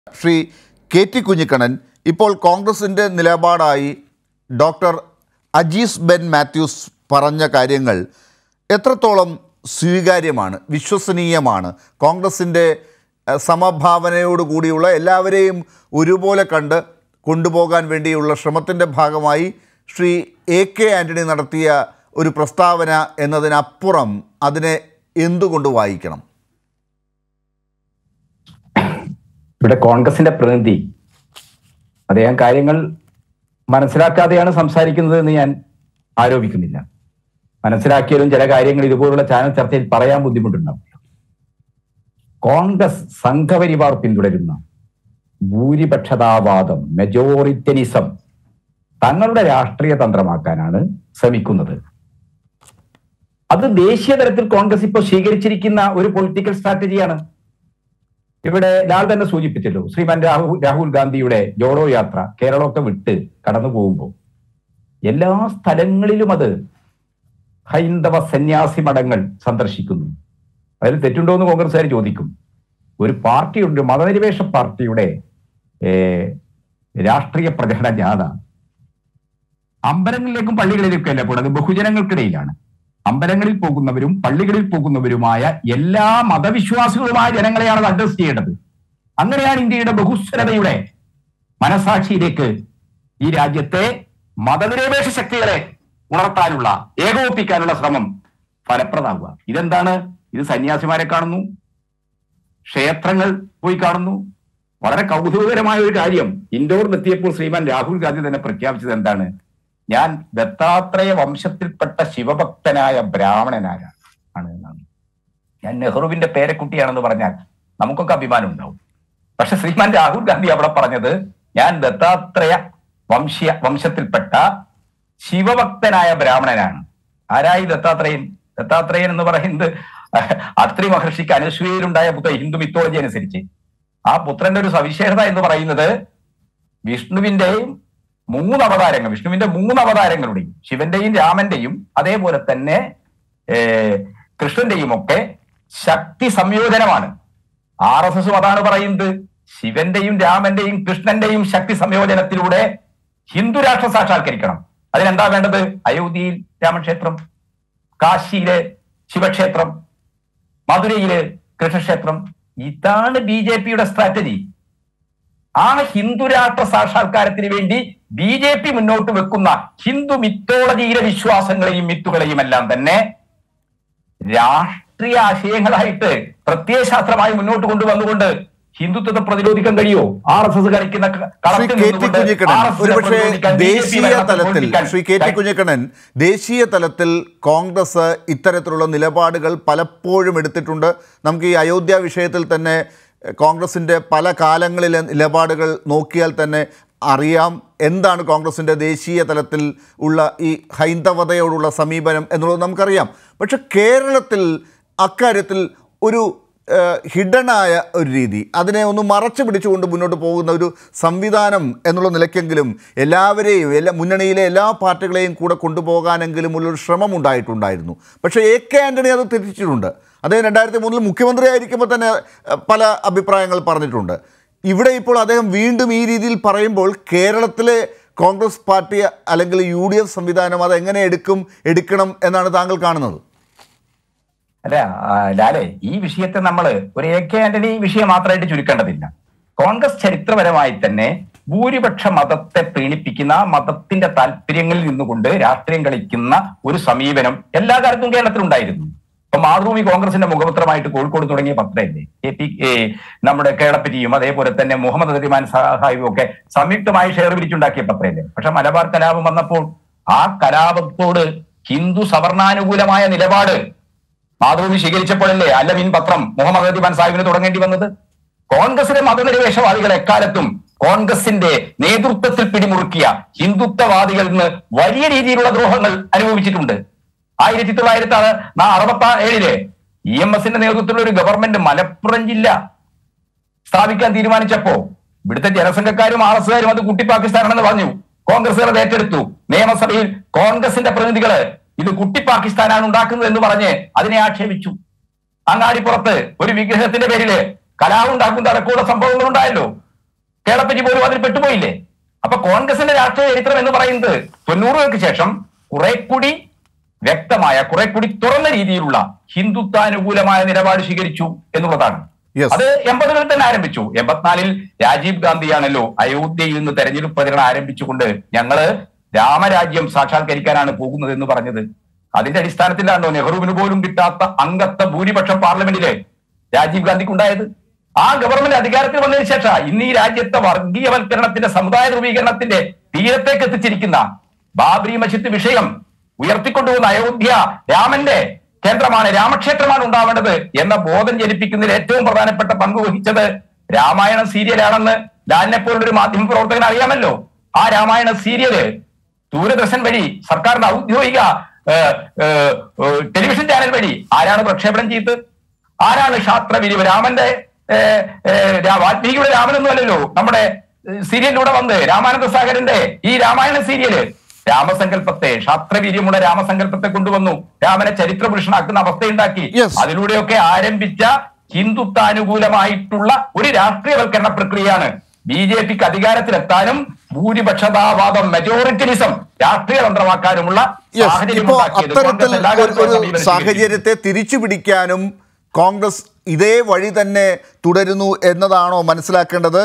Shri K T Kunhikannan ഇപ്പോൾ കോൺഗ്രസിൻ്റെ നിലപാടായി ഡോക്ടർ അജീസ് ബെൻ മാത്യൂസ് പറഞ്ഞ കാര്യങ്ങൾ എത്രത്തോളം സ്വീകാര്യമാണ് വിശ്വസനീയമാണ് കോൺഗ്രസിൻ്റെ ഏഹ്, സമഭാവനയോട് കൂടിയുള്ള എല്ലാവരെയും ഒരുപോലെ കണ്ട് കൊണ്ടുപോകാൻ വേണ്ടിയുള്ള ശ്രമത്തിൻ്റെ ഭാഗമായി ശ്രീ എ കെ ആൻ്റണി നടത്തിയ ഒരു പ്രസ്താവന എന്നതിനപ്പുറം അതിനെ എന്തുകൊണ്ട് വായിക്കണം ഇവിടെ കോൺഗ്രസിന്റെ പ്രതിനിധി അദ്ദേഹം കാര്യങ്ങൾ മനസ്സിലാക്കാതെയാണ് സംസാരിക്കുന്നത് എന്ന് ഞാൻ ആരോപിക്കുന്നില്ല മനസ്സിലാക്കിയാലും ചില കാര്യങ്ങൾ ഇതുപോലുള്ള ചാനൽ ചർച്ചയിൽ പറയാൻ ബുദ്ധിമുട്ടുണ്ടാവും കോൺഗ്രസ് സംഘപരിവാർ പിന്തുടരുന്ന ഭൂരിപക്ഷതാവാദം മെജോറിറ്റനിസം തങ്ങളുടെ രാഷ്ട്രീയ തന്ത്രമാക്കാനാണ് ശ്രമിക്കുന്നത് അത് ദേശീയ തലത്തിൽ കോൺഗ്രസ് ഇപ്പോൾ സ്വീകരിച്ചിരിക്കുന്ന ഒരു പൊളിറ്റിക്കൽ സ്ട്രാറ്റജിയാണ് ഇവിടെ ലാൽ തന്നെ സൂചിപ്പിച്ചല്ലോ ശ്രീമാൻ രാഹുൽ രാഹുൽ ഗാന്ധിയുടെ ജോഡോ യാത്ര കേരളമൊക്കെ വിട്ട് കടന്നു പോകുമ്പോൾ എല്ലാ സ്ഥലങ്ങളിലും അത് ഹൈന്ദവ സന്യാസി മഠങ്ങൾ സന്ദർശിക്കുന്നു അതിൽ തെറ്റുണ്ടോ എന്ന് കോൺഗ്രസ്സുകാർ ചോദിക്കും ഒരു പാർട്ടിയുണ്ട് മതനിരപേക്ഷ പാർട്ടിയുടെ ഏർ, രാഷ്ട്രീയ പ്രചരണ ജാഥ അമ്പലങ്ങളിലേക്കും പള്ളികളിലേക്കും അല്ല പോണത് ബഹുജനങ്ങൾക്കിടയിലാണ് അമ്പലങ്ങളിൽ പോകുന്നവരും പള്ളികളിൽ പോകുന്നവരുമായ എല്ലാ മതവിശ്വാസികളുമായ ജനങ്ങളെയാണ് അത് അഡ്രസ് ചെയ്യേണ്ടത് അങ്ങനെയാണ് ഇന്ത്യയുടെ ബഹുസ്വരതയുടെ മനസാക്ഷിയിലേക്ക് ഈ രാജ്യത്തെ മതനിരപേക്ഷ ശക്തികളെ ഉണർത്താനുള്ള ഏകോപിപ്പിക്കാനുള്ള ശ്രമം ഫലപ്രദമാവുക ഇതെന്താണ് ഇത് സന്യാസിമാരെ കാണുന്നു ക്ഷേത്രങ്ങൾ പോയി കാണുന്നു വളരെ കൗതുകകരമായ ഒരു കാര്യം ഇൻഡോറിലെത്തിയപ്പോൾ ശ്രീമാൻ രാഹുൽ ഗാന്ധി തന്നെ പ്രഖ്യാപിച്ചത് എന്താണ് ഞാൻ ദത്താത്രേയ വംശത്തിൽപ്പെട്ട ശിവഭക്തനായ ബ്രാഹ്മണനായ ആണ് എന്നാണ് ഞാൻ നെഹ്റുവിന്റെ പേരക്കുട്ടിയാണെന്ന് പറഞ്ഞാൽ നമുക്കൊക്കെ അഭിമാനം ഉണ്ടാവും പക്ഷെ ശ്രീമാൻ രാഹുൽ ഗാന്ധി അവിടെ പറഞ്ഞത് ഞാൻ ദത്താത്രേയ വംശീയ വംശത്തിൽപ്പെട്ട ശിവഭക്തനായ ബ്രാഹ്മണനാണ് ആരായി ദത്താത്രേയൻ ദത്താത്രേയൻ എന്ന് പറയുന്നത് അത്രി മഹർഷിക്ക് അനുസൂയയിലുണ്ടായ പുത്ര ഹിന്ദു മിത്തോളജി അനുസരിച്ച് ആ പുത്രന്റെ ഒരു സവിശേഷത എന്ന് പറയുന്നത് വിഷ്ണുവിന്റെയും മൂന്ന് അവതാരങ്ങൾ വിഷ്ണുവിന്റെ മൂന്ന് അവതാരങ്ങളുടെയും ശിവന്റെയും രാമന്റെയും അതേപോലെ തന്നെ ഏർ, കൃഷ്ണന്റെയും ഒക്കെ ശക്തി സംയോജനമാണ് ആർ എസ് എസും അതാണ് പറയുന്നത് ശിവന്റെയും രാമന്റെയും കൃഷ്ണന്റെയും ശക്തി സംയോജനത്തിലൂടെ ഹിന്ദു രാഷ്ട്ര സാക്ഷാത്കരിക്കണം അതിനെന്താ വേണ്ടത് അയോധ്യയിൽ രാമക്ഷേത്രം കാശിയിലെ ശിവക്ഷേത്രം മധുരയിലെ കൃഷ്ണക്ഷേത്രം ഇതാണ് ബി ജെ പിയുടെ സ്ട്രാറ്റജി ആ ഹിന്ദു രാഷ്ട്ര സാക്ഷാത്കാരത്തിന് വേണ്ടി ബി ജെ പി മുന്നോട്ട് വെക്കുന്ന ഹിന്ദു മിത്തോളജിയിലെ വിശ്വാസങ്ങളെയും മിത്തുകളെയും എല്ലാം തന്നെ രാഷ്ട്രീയ ആശയങ്ങളായിട്ട് പ്രത്യയശാസ്ത്രമായി മുന്നോട്ട് കൊണ്ടുവന്നുകൊണ്ട് ഹിന്ദുത്വത്തെ പ്രതിരോധിക്കാൻ കഴിയോ ആർ എസ് എസ് കളിക്കുന്ന ക- ശ്രീ കളത്തിൽ കെ ടി നിന്നുകൊണ്ട് കുഞ്ഞിക്കണ്ണൻ RSS നെ ഒരുപക്ഷെ പ്രതിരോധിക്കാൻ BJP ദേശീയ ഭരണത്തെ തലത്തിൽ തോൽപ്പിക്കാൻ ശ്രീ കെ ടി കുഞ്ഞിക്കണ്ണൻ ദേശീയ തലത്തിൽ കോൺഗ്രസ് ഇത്തരത്തിലുള്ള നിലപാടുകൾ പലപ്പോഴും എടുത്തിട്ടുണ്ട് നമുക്ക് ഈ അയോധ്യ വിഷയത്തിൽ തന്നെ എഹ്, കോൺഗ്രസിൻ്റെ പല കാലങ്ങളിലെ നിലപാടുകൾ നോക്കിയാൽ തന്നെ അറിയാം എന്താണ് കോൺഗ്രസിൻ്റെ ദേശീയ തലത്തിൽ ഉള്ള ഈ ഹൈന്ദവതയോടുള്ള സമീപനം എന്നുള്ളത് നമുക്കറിയാം പക്ഷെ കേരളത്തിൽ അക്കാര്യത്തിൽ ഒരു ഹിഡനായ ഒരു രീതി അതിനെ ഒന്ന് മറച്ചു പിടിച്ചുകൊണ്ട് മുന്നോട്ട് പോകുന്ന ഒരു സംവിധാനം എന്നുള്ള നിലയ്ക്കെങ്കിലും എല്ലാവരെയും എല്ലാ മുന്നണിയിലെ എല്ലാ പാർട്ടികളെയും കൂടെ കൊണ്ടുപോകാനെങ്കിലും ഉള്ളൊരു ശ്രമം ഉണ്ടായിട്ടുണ്ടായിരുന്നു പക്ഷേ എ കെ ആൻ്റണി അത് തിരിച്ചിട്ടുണ്ട് അദ്ദേഹം രണ്ടായിരത്തി മൂന്നിൽ മുഖ്യമന്ത്രി ആയിരിക്കുമ്പോൾ തന്നെ ഏഹ്, പല അഭിപ്രായങ്ങൾ പറഞ്ഞിട്ടുണ്ട് ഇവിടെ ഇപ്പോൾ അദ്ദേഹം വീണ്ടും ഈ രീതിയിൽ പറയുമ്പോൾ കേരളത്തിലെ കോൺഗ്രസ് പാർട്ടി അല്ലെങ്കിൽ യു ഡി എഫ് സംവിധാനം അത് എങ്ങനെ എടുക്കും എടുക്കണം എന്നാണ് താങ്കൾ കാണുന്നത് അല്ല ആ, ലാലെ ഈ വിഷയത്തെ നമ്മൾ ഒരു എ കെ ആന്റണി വിഷയം മാത്രമായിട്ട് ചുരുക്കേണ്ടതില്ല കോൺഗ്രസ് ചരിത്രപരമായി തന്നെ ഭൂരിപക്ഷ മതത്തെ പ്രീണിപ്പിക്കുന്ന ആ മതത്തിന്റെ താല്പര്യങ്ങളിൽ നിന്നുകൊണ്ട് രാഷ്ട്രീയം കളിക്കുന്ന ഒരു സമീപനം എല്ലാ കാലത്തും കേരളത്തിലുണ്ടായിരുന്നു ഇപ്പൊ മാതൃഭൂമി കോൺഗ്രസിന്റെ മുഖപത്രമായിട്ട് കോഴിക്കോട് തുടങ്ങിയ പത്രമല്ലേ എ പി ഏ, നമ്മുടെ കേളപ്പറ്റിയും അതേപോലെ തന്നെ മുഹമ്മദ് റഹ്മാൻ സാഹിബും ഒക്കെ സംയുക്തമായി ഷെയർ പിരിച്ചുണ്ടാക്കിയ പത്രമല്ലേ പക്ഷെ മലബാർ കലാപം വന്നപ്പോൾ ആ കലാപത്തോട് ഹിന്ദു സവർണാനുകൂലമായ നിലപാട് മാതൃഭൂമി സ്വീകരിച്ചപ്പോഴല്ലേ അല്ലമീൻ പത്രം മുഹമ്മദ് റഹ്മാൻ സാഹിബിന് തുടങ്ങേണ്ടി വന്നത് കോൺഗ്രസിലെ മതനിരപേക്ഷവാദികൾ എക്കാലത്തും കോൺഗ്രസിന്റെ നേതൃത്വത്തിൽ പിടിമുറുക്കിയ ഹിന്ദുത്വവാദികളിൽ നിന്ന് വലിയ രീതിയിലുള്ള ദ്രോഹങ്ങൾ അനുഭവിച്ചിട്ടുണ്ട് ആയിരത്തി തൊള്ളായിരത്തി അറുപത്തി ഏഴില് ഇ എം എസിന്റെ നേതൃത്വത്തിലുള്ള ഒരു ഗവൺമെന്റ് മലപ്പുറം ജില്ല സ്ഥാപിക്കാൻ തീരുമാനിച്ചപ്പോ ഇവിടുത്തെ ജനസംഘക്കാരും ആർ എസുകാരും അത് കുട്ടി പാകിസ്ഥാനാണെന്ന് പറഞ്ഞു കോൺഗ്രസുകാർ അത് ഏറ്റെടുത്തു നിയമസഭയിൽ കോൺഗ്രസിന്റെ പ്രതിനിധികള് ഇത് കുട്ടി പാകിസ്ഥാനാണ് ഉണ്ടാക്കുന്നത് എന്ന് പറഞ്ഞ് അതിനെ ആക്ഷേപിച്ചു അങ്ങാടിപ്പുറത്ത് ഒരു വിഗ്രഹത്തിന്റെ പേരില് കലാപുണ്ടാക്കുന്ന അടക്കമുള്ള സംഭവങ്ങൾ ഉണ്ടായല്ലോ കേളപ്പറ്റി പോലും അതിൽ പെട്ടുപോയില്ലേ അപ്പൊ കോൺഗ്രസിന്റെ രാഷ്ട്രീയ ചരിത്രം എന്ന് പറയുന്നത് തൊണ്ണൂറുകൾക്ക് ശേഷം കുറെ കൂടി വ്യക്തമായ കുറെ കൂടി തുറന്ന രീതിയിലുള്ള ഹിന്ദുത്വാനുകൂലമായ നിലപാട് സ്വീകരിച്ചു എന്നുള്ളതാണ് Yes. അത് എൺപതുകളിൽ തന്നെ ആരംഭിച്ചു എൺപത്തിനാലിൽ രാജീവ് ഗാന്ധിയാണല്ലോ അയോധ്യയിൽ നിന്ന് തെരഞ്ഞെടുപ്പ് പ്രചരണം ആരംഭിച്ചുകൊണ്ട് ഞങ്ങള് രാമരാജ്യം സാക്ഷാത്കരിക്കാനാണ് പോകുന്നത് എന്ന് പറഞ്ഞത് അതിന്റെ അടിസ്ഥാനത്തിലാണോ നെഹ്റുവിന് പോലും കിട്ടാത്ത അംഗത്വ ഭൂരിപക്ഷം പാർലമെന്റില് രാജീവ് ഗാന്ധിക്ക് ഉണ്ടായത് ആ ഗവൺമെന്റ് അധികാരത്തിൽ വന്നതിന് ശേഷം ഇന്ന് ഈ രാജ്യത്തെ വർഗീയവൽക്കരണത്തിന്റെ സമുദായ ധ്രുവീകരണത്തിന്റെ തീരത്തേക്ക് എത്തിച്ചിരിക്കുന്ന ബാബരി മസ്ജിദ് വിഷയം ഉയർത്തിക്കൊണ്ടുവന്ന അയോധ്യ രാമന്റെ കേന്ദ്രമാണ് രാമക്ഷേത്രമാണ് ഉണ്ടാവേണ്ടത് എന്ന ബോധം ജനിപ്പിക്കുന്നതിൽ ഏറ്റവും പ്രധാനപ്പെട്ട പങ്ക് വഹിച്ചത് രാമായണ സീരിയലാണെന്ന് ലാലിനെ പോലുള്ള ഒരു മാധ്യമ പ്രവർത്തകൻ അറിയാമല്ലോ ആ രാമായണ സീരിയല് ദൂരദർശൻ വഴി സർക്കാരിന്റെ ഔദ്യോഗിക ഏഹ്, ഏഹ്, ഏഹ്, ടെലിവിഷൻ ചാനൽ വഴി ആരാണ് പ്രക്ഷേപണം ചെയ്തത് ആരാണ് ശാസ്ത്രവിരിവ് രാമന്റെ ഏഹ്, ഏഹ്, രാ- വാൽമീകിയുടെ രാമനൊന്നും അല്ലല്ലോ നമ്മുടെ ഏഹ്, സീരിയലിലൂടെ വന്ന് രാമാനന്ദ സാഗരന്റെ ഈ രാമായണ സീരിയല് രാമസങ്കല്പത്തെ ശാസ്ത്രവീര്യമുള്ള രാമസങ്കല്പത്തെ കൊണ്ടുവന്നു രാമനെ ചരിത്ര പുരുഷനാക്കുന്ന അവസ്ഥയുണ്ടാക്കി Yes. അതിലൂടെയൊക്കെ ആരംഭിച്ച ഹിന്ദുത്വാനുകൂലമായിട്ടുള്ള ഒരു രാഷ്ട്രീയവൽക്കരണ പ്രക്രിയയാണ് ബി ജെ പിക്ക് അധികാരത്തിലെത്താനും ഭൂരിപക്ഷതാവാദം മെജോറിറ്ററിസം രാഷ്ട്രീയ തന്ത്രമാക്കാനുമുള്ള യെസ് സാഹചര്യം ഇപ്പോൾ ഉണ്ടാക്കിയത് അത്തരത്തിൽ കോൺഗ്രസ് എല്ലാ ഒരു കാലത്തും ഒരു സമീപനം സ്വീകരിച്ചു. സാഹചര്യത്തെ തിരിച്ചു പിടിക്കാനും കോൺഗ്രസ് ഇതേ വഴി തന്നെ തുടരുന്നു എന്നതാണോ മനസ്സിലാക്കേണ്ടത്